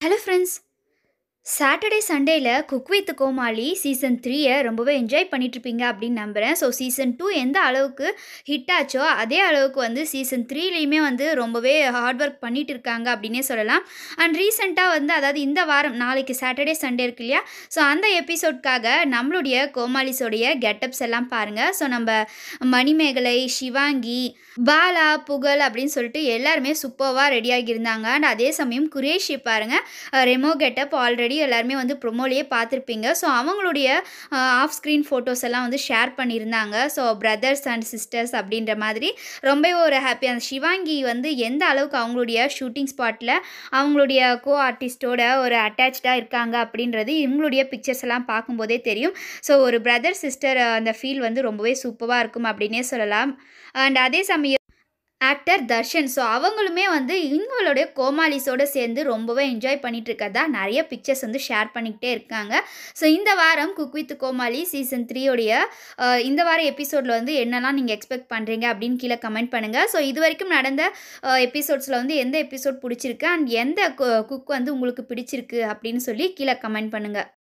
hello friends Saturday சண்டேல cook with Comali season த்ரீயை ரொம்பவே என்ஜாய் பண்ணிட்டுருப்பீங்க அப்படின்னு நம்புகிறேன் ஸோ சீசன் டூ எந்த அளவுக்கு ஹிட் ஆச்சோ அதே அளவுக்கு வந்து சீசன் த்ரீலேயுமே வந்து ரொம்பவே ஹார்ட் ஒர்க் பண்ணிட்டு இருக்காங்க அப்படின்னே சொல்லலாம் அண்ட் ரீசெண்டாக வந்து அதாவது இந்த வாரம் நாளைக்கு சாட்டர்டே சண்டே இருக்கு இல்லையா ஸோ அந்த எபிசோட்காக நம்மளுடைய கோமாளிஸோடைய கெட்டப்ஸ் எல்லாம் பாருங்கள் ஸோ நம்ம மணிமேகலை சிவாங்கி பாலா புகழ் அப்படின்னு சொல்லிட்டு எல்லாருமே சூப்பராக ரெடியாகி இருந்தாங்க அண்ட் அதே சமயம் குரேஷி பாருங்கள் ரெமோ கெட்டப் ஆல்ரெடி எல்லாருமே வந்து ப்ரொமோலேயே பார்த்துருப்பீங்க ஸோ அவங்களுடைய ஆஃப் ஸ்க்ரீன் ஃபோட்டோஸ் எல்லாம் வந்து ஷேர் பண்ணியிருந்தாங்க ஸோ பிரதர்ஸ் அண்ட் சிஸ்டர்ஸ் அப்படின்ற மாதிரி ரொம்பவே ஒரு ஹாப்பி அந்த சிவாங்கி வந்து எந்த அளவுக்கு அவங்களுடைய ஷூட்டிங் ஸ்பாட்டில் அவங்களுடைய கோ ஆர்டிஸ்டோட ஒரு அட்டாச்சாக இருக்காங்க அப்படின்றது இவங்களுடைய பிக்சர்ஸ் எல்லாம் பார்க்கும்போதே தெரியும் ஸோ ஒரு பிரதர் சிஸ்டர் அந்த ஃபீல் வந்து ரொம்பவே சூப்பராக இருக்கும் அப்படின்னே சொல்லலாம் அண்ட் அதே சமயம் ஆக்டர் தர்ஷன் ஸோ அவங்களுமே வந்து இவங்களுடைய கோமாளிஸோடு சேர்ந்து ரொம்பவே என்ஜாய் பண்ணிட்டு இருக்கதா நிறைய பிக்சர்ஸ் வந்து ஷேர் பண்ணிக்கிட்டே இருக்காங்க ஸோ இந்த வாரம் குக் வித் கோமாளி சீசன் த்ரீயோடைய இந்த வார எபிசோடில் வந்து என்னெல்லாம் நீங்கள் எக்ஸ்பெக்ட் பண்ணுறீங்க அப்படின்னு கீழே கமெண்ட் பண்ணுங்கள் ஸோ இது வரைக்கும் நடந்த எபிசோட்ஸில் வந்து எந்த எபிசோட் பிடிச்சிருக்கு அண்ட் எந்த குக் வந்து உங்களுக்கு பிடிச்சிருக்கு அப்படின்னு சொல்லி கீழே கமெண்ட் பண்ணுங்கள்